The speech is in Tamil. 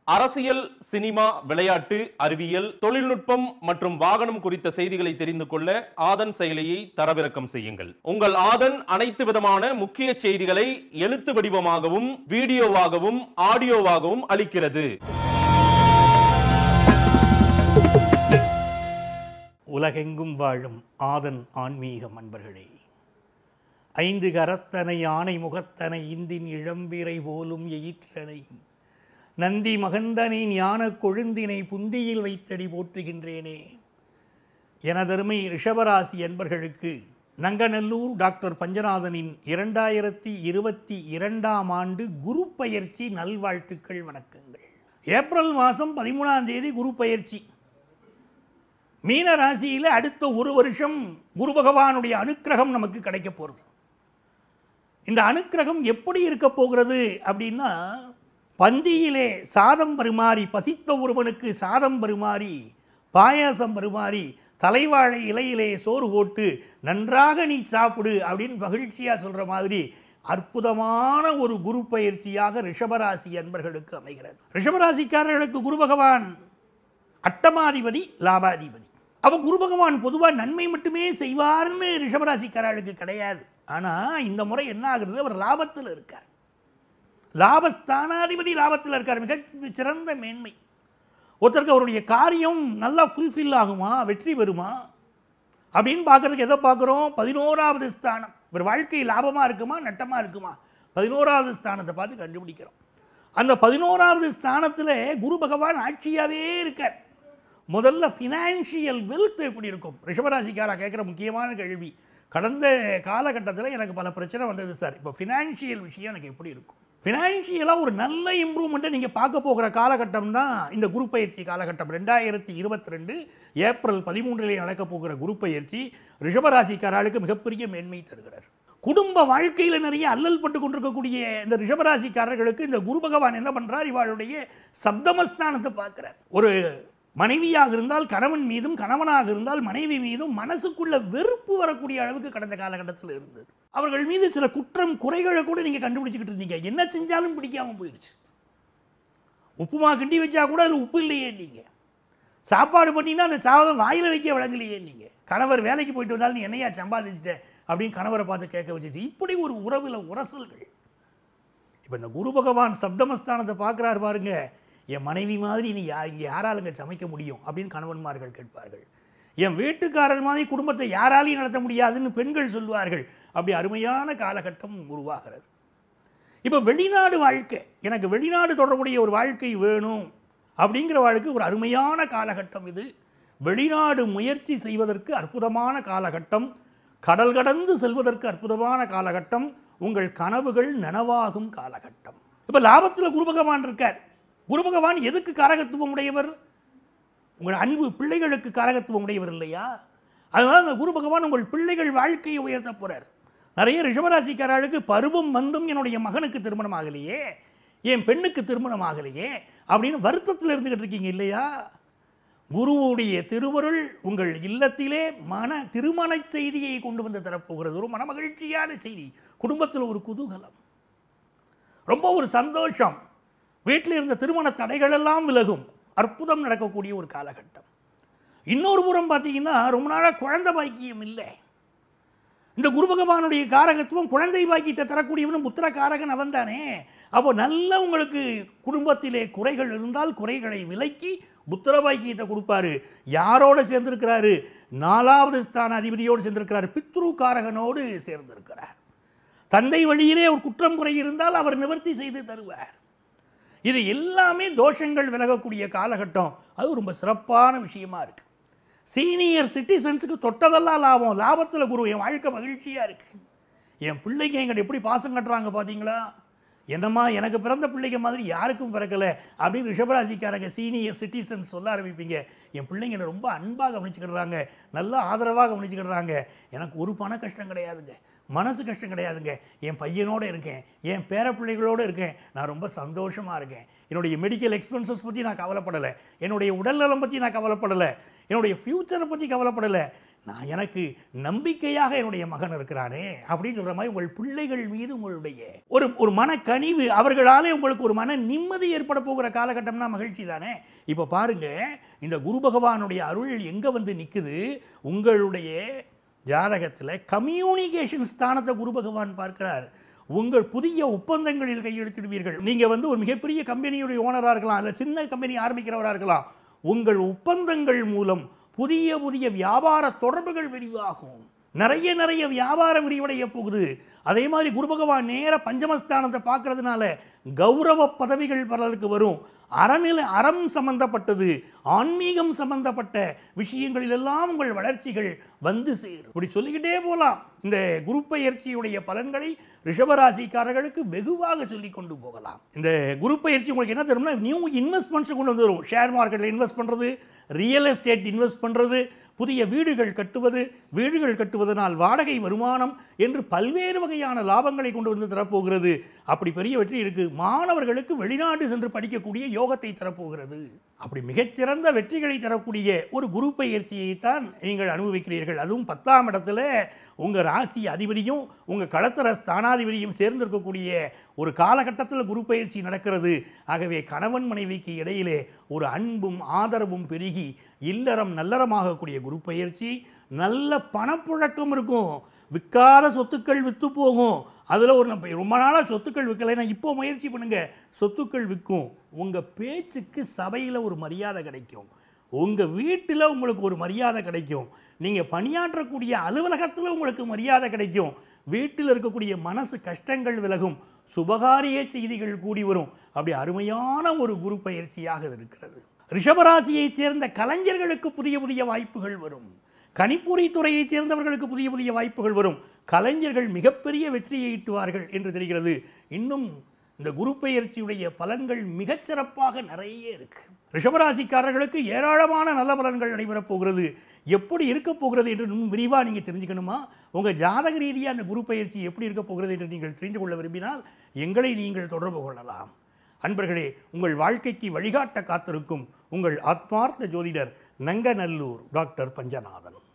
அரசியல் சினிமா விளையாட்டு அறிவியல் தொழில்நுட்பம் மற்றும் வாகனம் குறித்த செய்திகளை தெரிந்து கொள்ள ஆதன் செயலியை தரவிறக்கம் செய்யுங்கள் உங்கள் ஆதன் அனைத்து விதமான முக்கிய செய்திகளை எழுத்து வடிவமாகவும் வீடியோவாகவும் ஆடியோவாகவும் அளிக்கிறது உலகெங்கும் வாழும் ஆதன் ஆன்மீக அன்பர்களே ஐந்து கரத்தனை ஆணை முகத்தனை இந்தின் இளம்பிறை போலும் எயிற்றனை நந்தி மகந்தனை ஞானக் கொழுந்தினை புந்தியில் வைத்தடி போற்றுகின்றேனே எனதருமை ரிஷபராசி என்பர்களுக்கு நங்கநல்லூர் டாக்டர் பஞ்சநாதனின் இரண்டாயிரத்தி இருபத்தி இரண்டாம் ஆண்டு குரு பயிற்சி நல்வாழ்த்துக்கள் வணக்கங்கள் ஏப்ரல் மாதம் பதிமூணாம் தேதி குரு பயிற்சி மீன ராசியில் அடுத்த ஒரு வருஷம் குரு பகவானுடைய அனுக்கிரகம் நமக்கு கிடைக்க போகிறது இந்த அனுக்கிரகம் எப்படி இருக்க போகிறது அப்படின்னா பந்தியிலே சாதம் பரிமாறி பசித்த ஒருவனுக்கு சாதம் பரிமாறி பாயாசம் பரிமாறி தலைவாழை இலையிலே சோறு போட்டு நன்றாக நீ சாப்பிடு அப்படின்னு மகிழ்ச்சியாக சொல்கிற மாதிரி அற்புதமான ஒரு குரு பயிற்சியாக ரிஷபராசி அன்பர்களுக்கு அமைகிறது ரிஷபராசிக்காரர்களுக்கு குரு பகவான் அட்டமாதிபதி லாபாதிபதி அப்போ குரு பகவான் பொதுவாக நன்மை மட்டுமே செய்வார்னு ரிஷபராசிக்காரர்களுக்கு கிடையாது ஆனால் இந்த முறை என்ன ஆகுறது அவர் லாபத்தில் இருக்கார் லாபஸ்தானாதிபதி லாபத்தில் இருக்கார் மிக சிறந்த மேன்மை ஒருத்தருக்கு அவருடைய காரியம் நல்லா ஃபுல்ஃபில் ஆகுமா வெற்றி பெறுமா அப்படின்னு பார்க்குறதுக்கு எதை பார்க்குறோம் பதினோராவது ஸ்தானம் இவர் வாழ்க்கை லாபமாக இருக்குமா நட்டமாக இருக்குமா பதினோராவது ஸ்தானத்தை பார்த்து கண்டுபிடிக்கிறோம் அந்த பதினோராவது ஸ்தானத்தில் குரு பகவான் ஆட்சியாகவே இருக்கார் முதல்ல ஃபினான்ஷியல் வெல்த் எப்படி இருக்கும் ரிஷபராசிக்காரா கேட்குற முக்கியமான கேள்வி கடந்த காலகட்டத்தில் எனக்கு பல பிரச்சனை வந்தது சார் இப்போ ஃபினான்ஷியல் விஷயம் எனக்கு எப்படி இருக்கும் ஃபினான்ஷியலாக ஒரு நல்ல இம்ப்ரூவ்மெண்ட்டை நீங்கள் பார்க்க போகிற காலகட்டம் தான் இந்த குரு பயிற்சி காலகட்டம் ரெண்டாயிரத்தி இருபத்தி ரெண்டு ஏப்ரல் பதிமூன்றிலே நடக்க போகிற குரு பயிற்சி ரிஷபராசிக்காராளுக்கு மிகப்பெரிய மேன்மை தருகிறார் குடும்ப வாழ்க்கையில் நிறைய அல்லல் பட்டு கொண்டிருக்கக்கூடிய இந்த ரிஷபராசிக்காரர்களுக்கு இந்த குரு பகவான் என்ன பண்ணுறார் இவளுடைய சப்தமஸ்தானத்தை பார்க்குறார் ஒரு மனைவியாக இருந்தால் கணவன் மீதும் கணவனாக இருந்தால் மனைவி மீதும் மனசுக்குள்ள வெறுப்பு வரக்கூடிய அளவுக்கு கடந்த காலகட்டத்தில் இருந்தது அவர்கள் மீது சில குற்றம் குறைகளை கூட நீங்கள் கண்டுபிடிச்சிக்கிட்டு இருந்தீங்க என்ன செஞ்சாலும் பிடிக்காம போயிடுச்சு உப்புமா கிண்டி வச்சா கூட அதில் உப்பு இல்லையே நீங்கள் சாப்பாடு பண்ணினா அந்த சாதம் வாயில் வைக்க வழங்கலையே நீங்கள் கணவர் வேலைக்கு போயிட்டு வந்தாலும் நீ என்னையா சம்பாதிச்சிட்ட அப்படின்னு கணவரை பார்த்து கேட்க வச்சிச்சு இப்படி ஒரு உறவில் உரசல்கள் இப்போ இந்த குரு பகவான் சப்தமஸ்தானத்தை பார்க்குறாரு பாருங்க என் மனைவி மாதிரி நீ யா இங்கே யாராலுங்க சமைக்க முடியும் அப்படின்னு கணவன்மார்கள் கேட்பார்கள் என் வீட்டுக்காரர் மாதிரி குடும்பத்தை யாராலையும் நடத்த முடியாதுன்னு பெண்கள் சொல்வார்கள் அப்படி அருமையான காலகட்டம் உருவாகிறது இப்போ வெளிநாடு வாழ்க்கை எனக்கு வெளிநாடு தொடர்புடைய ஒரு வாழ்க்கை வேணும் அப்படிங்கிற வாழ்க்கை ஒரு அருமையான காலகட்டம் இது வெளிநாடு முயற்சி செய்வதற்கு அற்புதமான காலகட்டம் கடல் கடந்து செல்வதற்கு அற்புதமான காலகட்டம் உங்கள் கனவுகள் நனவாகும் காலகட்டம் இப்போ லாபத்தில் குரு பகவான் இருக்கார் குரு பகவான் எதுக்கு காரகத்துவம் உடையவர் உங்கள் அன்பு பிள்ளைகளுக்கு காரகத்துவம் உடையவர் இல்லையா அதனால் அந்த குரு பகவான் உங்கள் பிள்ளைகள் வாழ்க்கையை உயர்த்த போகிறார் நிறைய ரிஷபராசிக்காரர்களுக்கு பருவம் வந்தும் என்னுடைய மகனுக்கு திருமணம் ஆகலையே என் பெண்ணுக்கு திருமணம் ஆகலையே அப்படின்னு வருத்தத்தில் இருந்துக்கிட்டு இருக்கீங்க இல்லையா குருவுடைய திருவருள் உங்கள் இல்லத்திலே மன திருமண செய்தியை கொண்டு வந்து தரப்போகிறது ஒரு மனமகிழ்ச்சியான செய்தி குடும்பத்தில் ஒரு குதூகலம் ரொம்ப ஒரு சந்தோஷம் வீட்டில் இருந்த திருமண தடைகளெல்லாம் விலகும் அற்புதம் நடக்கக்கூடிய ஒரு காலகட்டம் இன்னொரு புறம் பார்த்தீங்கன்னா ரொம்ப நாளாக குழந்தை பாக்கியம் இல்லை இந்த குரு பகவானுடைய காரகத்துவம் குழந்தை பாக்கியத்தை தரக்கூடியவனும் புத்திர காரகன் அவன் தானே அப்போ நல்ல உங்களுக்கு குடும்பத்திலே குறைகள் இருந்தால் குறைகளை விலக்கி புத்திர பாக்கியத்தை கொடுப்பாரு யாரோட சேர்ந்திருக்கிறாரு நாலாவது ஸ்தான அதிபதியோடு சேர்ந்திருக்கிறார் பித்ரு காரகனோடு சேர்ந்திருக்கிறார் தந்தை வழியிலே ஒரு குற்றம் குறை இருந்தால் அவர் நிவர்த்தி செய்து தருவார் இது எல்லாமே தோஷங்கள் விலகக்கூடிய காலகட்டம் அது ரொம்ப சிறப்பான விஷயமா இருக்கு சீனியர் சிட்டிசன்ஸுக்கு தொட்டதெல்லாம் லாபம் லாபத்தில் குரு என் வாழ்க்கை மகிழ்ச்சியாக இருக்கு என் பிள்ளைங்க எங்கிட்ட எப்படி பாசம் கட்டுறாங்க பார்த்தீங்களா என்னம்மா எனக்கு பிறந்த பிள்ளைங்க மாதிரி யாருக்கும் பிறக்கலை அப்படின்னு ரிஷபராசிக்காரங்க சீனியர் சிட்டிசன்ஸ் சொல்ல ஆரம்பிப்பீங்க என் பிள்ளைங்க என்னை ரொம்ப அன்பாக கவனிச்சுக்கிடுறாங்க நல்லா ஆதரவாக கவனிச்சுக்கிடுறாங்க எனக்கு ஒரு பண கஷ்டம் கிடையாதுங்க மனசு கஷ்டம் கிடையாதுங்க என் பையனோட இருக்கேன் என் பேரப்பிள்ளைகளோடு இருக்கேன் நான் ரொம்ப சந்தோஷமாக இருக்கேன் என்னுடைய மெடிக்கல் எக்ஸ்பென்சஸ் பற்றி நான் கவலைப்படலை என்னுடைய உடல்நலம் பற்றி நான் கவலைப்படலை என்னுடைய ஃப்யூச்சரை பற்றி கவலைப்படலை நான் எனக்கு நம்பிக்கையாக என்னுடைய மகன் இருக்கிறானே அப்படின்னு சொல்கிற மாதிரி உங்கள் பிள்ளைகள் மீது உங்களுடைய ஒரு ஒரு மனக்கனிவு அவர்களாலே உங்களுக்கு ஒரு மன நிம்மதி ஏற்பட போகிற காலகட்டம்னா மகிழ்ச்சி தானே இப்போ பாருங்க இந்த குரு பகவானுடைய அருள் எங்கே வந்து நிற்குது உங்களுடைய ஜாதகத்தில் கம்யூனிகேஷன் ஸ்தானத்தை குரு பகவான் பார்க்கிறார் உங்கள் புதிய ஒப்பந்தங்களில் கையெழுத்திடுவீர்கள் நீங்கள் வந்து ஒரு மிகப்பெரிய கம்பெனியுடைய ஓனராக இருக்கலாம் இல்லை சின்ன கம்பெனி ஆரம்பிக்கிறவராக இருக்கலாம் உங்கள் ஒப்பந்தங்கள் மூலம் புதிய புதிய வியாபார தொடர்புகள் விரிவாகும் நிறைய நிறைய வியாபாரம் விரிவடைய போகுது அதே மாதிரி குரு பகவான் நேர பஞ்சமஸ்தானத்தை பார்க்கறதுனால கௌரவ பதவிகள் பலருக்கு வரும் அறநிலை அறம் சம்பந்தப்பட்டது ஆன்மீகம் சம்பந்தப்பட்ட விஷயங்களிலெல்லாம் உங்கள் வளர்ச்சிகள் வந்து சேரும் இப்படி சொல்லிக்கிட்டே போகலாம் இந்த குரு பயிற்சியுடைய பலன்களை ரிஷபராசிக்காரர்களுக்கு வெகுவாக சொல்லி கொண்டு போகலாம் இந்த குரு பயிற்சி உங்களுக்கு என்ன தரும்னா நியூ இன்வெஸ்ட்மெண்ட்ஸ் கொண்டு வந்து வரும் ஷேர் மார்க்கெட்டில் இன்வெஸ்ட் பண்ணுறது ரியல் எஸ்டேட் இன்வெஸ்ட் பண்ணுறது புதிய வீடுகள் கட்டுவது வீடுகள் கட்டுவதனால் வாடகை வருமானம் என்று பல்வேறு வகையான லாபங்களை கொண்டு வந்து தரப்போகிறது அப்படி பெரிய வெற்றி இருக்கு மாணவர்களுக்கு வெளிநாடு சென்று படிக்கக்கூடிய யோகத்தை தரப்போகிறது அப்படி மிகச்சிறந்த வெற்றிகளை தரக்கூடிய ஒரு குரு பயிற்சியை தான் நீங்கள் அனுபவிக்கிறீர்கள் அதுவும் பத்தாம் இடத்துல உங்கள் ராசி அதிபதியும் உங்கள் களத்திர ஸ்தானாதிபதியும் சேர்ந்திருக்கக்கூடிய ஒரு காலகட்டத்தில் குரு பயிற்சி நடக்கிறது ஆகவே கணவன் மனைவிக்கு இடையிலே ஒரு அன்பும் ஆதரவும் பெருகி இல்லறம் நல்லறமாகக்கூடிய குரு பயிற்சி நல்ல பணப்புழக்கம் இருக்கும் விற்காத சொத்துக்கள் விற்று போகும் அதில் ஒரு நம்ம ரொம்ப நாளாக சொத்துக்கள் விற்கலைன்னா இப்போ முயற்சி பண்ணுங்க சொத்துக்கள் விற்கும் உங்கள் பேச்சுக்கு சபையில் ஒரு மரியாதை கிடைக்கும் உங்கள் வீட்டில் உங்களுக்கு ஒரு மரியாதை கிடைக்கும் நீங்கள் பணியாற்றக்கூடிய அலுவலகத்தில் உங்களுக்கு மரியாதை கிடைக்கும் வீட்டில் இருக்கக்கூடிய மனசு கஷ்டங்கள் விலகும் சுபகாரிய செய்திகள் கூடி வரும் அப்படி அருமையான ஒரு குரு பயிற்சியாக இது இருக்கிறது ரிஷபராசியைச் சேர்ந்த கலைஞர்களுக்கு புதிய புதிய வாய்ப்புகள் வரும் கணிப்பொறி துறையைச் சேர்ந்தவர்களுக்கு புதிய புதிய வாய்ப்புகள் வரும் கலைஞர்கள் மிகப்பெரிய வெற்றியை ஈட்டுவார்கள் என்று தெரிகிறது இன்னும் இந்த குரு பெயர்ச்சியுடைய பலன்கள் மிகச்சிறப்பாக நிறைய இருக்கு ரிஷபராசிக்காரர்களுக்கு ஏராளமான நல்ல பலன்கள் நடைபெறப் போகிறது எப்படி இருக்க போகிறது என்று இன்னும் விரிவாக நீங்கள் தெரிஞ்சுக்கணுமா உங்கள் ஜாதக ரீதியாக அந்த குரு பயிற்சி எப்படி இருக்க போகிறது என்று நீங்கள் தெரிந்து கொள்ள விரும்பினால் எங்களை நீங்கள் தொடர்பு கொள்ளலாம் அன்பர்களே உங்கள் வாழ்க்கைக்கு வழிகாட்ட காத்திருக்கும் உங்கள் ஆத்மார்த்த ஜோதிடர் நங்கநல்லூர் டாக்டர் பஞ்சநாதன்